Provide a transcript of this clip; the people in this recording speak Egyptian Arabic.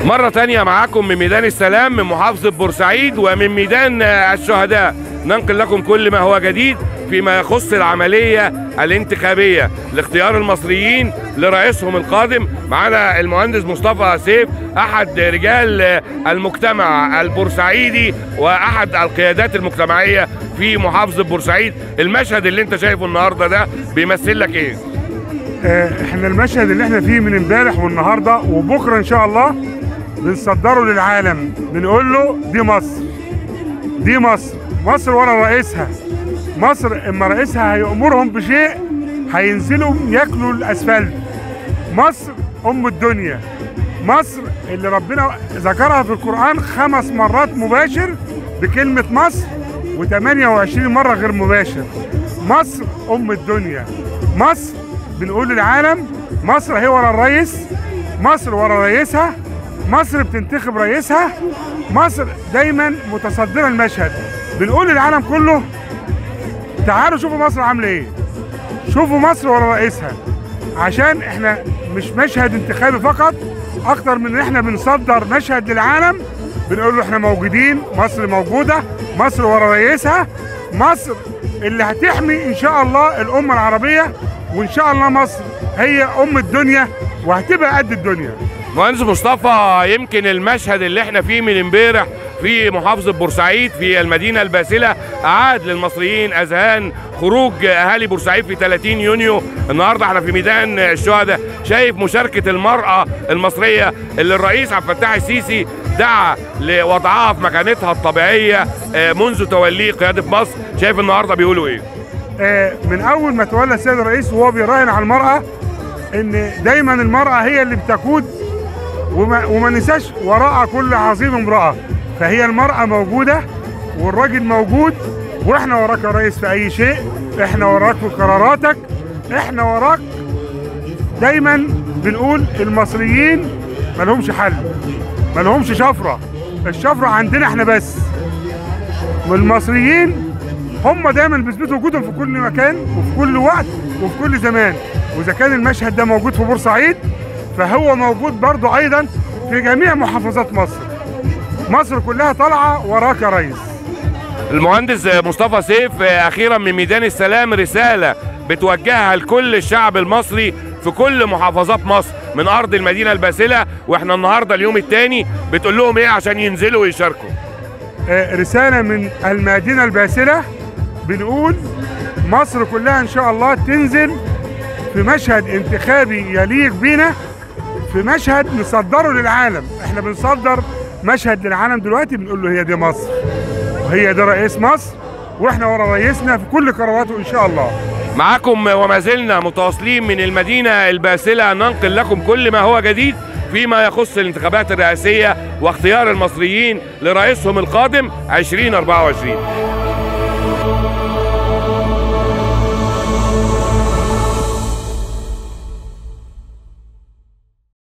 مرة تانية معاكم من ميدان السلام من محافظة بورسعيد ومن ميدان آه، الشهداء ننقل لكم كل ما هو جديد فيما يخص العملية الانتخابية لاختيار المصريين لرئيسهم القادم معنا المهندس مصطفى سيف أحد رجال آه، المجتمع البورسعيدي وأحد القيادات المجتمعية في محافظة بورسعيد المشهد اللي انت شايفه النهاردة ده بيمثل لك ايه؟ آه، احنا المشهد اللي احنا فيه من امبارح والنهارده وبكره ان شاء الله بنصدره للعالم بنقول له دي مصر دي مصر مصر ورا رئيسها مصر اما رئيسها هيأمرهم بشيء هينزلوا ياكلوا الاسفلت مصر ام الدنيا مصر اللي ربنا ذكرها في القرآن خمس مرات مباشر بكلمة مصر و28 مرة غير مباشر مصر أم الدنيا مصر بنقول للعالم مصر هي ورا الرئيس مصر ورا رئيسها مصر بتنتخب رئيسها مصر دايما متصدرة المشهد بنقول للعالم كله تعالوا شوفوا مصر عاملة ايه شوفوا مصر ورا رئيسها عشان احنا مش مشهد انتخابي فقط اكتر من ان احنا بنصدر مشهد للعالم بنقول له احنا موجودين مصر موجوده مصر ورا رئيسها مصر اللي هتحمي ان شاء الله الامه العربيه وان شاء الله مصر هي ام الدنيا وهتبقى قد الدنيا مهندس مصطفى يمكن المشهد اللي احنا فيه من امبارح في محافظة بورسعيد في المدينة الباسلة أعاد للمصريين أذهان خروج أهالي بورسعيد في 30 يونيو النهاردة احنا في ميدان الشهداء شايف مشاركة المرأة المصرية اللي الرئيس عبد الفتاح السيسي دعا لوضعها في مكانتها الطبيعية آه، منذ توليه قيادة مصر شايف النهاردة بيقولوا ايه آه، من اول ما تولى السيد الرئيس وهو بيراهن على المراه ان دايما المراه هي اللي بتقود وما, وما ننساش وراء كل عظيم امراه فهي المراه موجوده والراجل موجود واحنا وراك يا ريس في اي شيء احنا وراك في قراراتك احنا وراك دايما بنقول المصريين ملهمش حل ملهمش شفره الشفره عندنا احنا بس والمصريين هم دايما بيثبتوا وجودهم في كل مكان وفي كل وقت وفي كل زمان واذا كان المشهد ده موجود في بورسعيد فهو موجود برضه ايضا في جميع محافظات مصر مصر كلها طالعه وراك يا ريس المهندس مصطفى سيف آه، أخيرا من ميدان السلام رسالة بتوجهها لكل الشعب المصري في كل محافظات مصر من أرض المدينة الباسلة وإحنا النهاردة اليوم الثاني بتقول لهم إيه عشان ينزلوا ويشاركوا آه، رسالة من المدينة الباسلة بنقول مصر كلها إن شاء الله تنزل في مشهد انتخابي يليق بينا في مشهد نصدره للعالم احنا بنصدر مشهد للعالم دلوقتي بنقول له هي دي مصر وهي دي رئيس مصر واحنا ورا رئيسنا في كل قراراته ان شاء الله معكم وما زلنا متواصلين من المدينة الباسلة ننقل لكم كل ما هو جديد فيما يخص الانتخابات الرئاسية واختيار المصريين لرئيسهم القادم 2024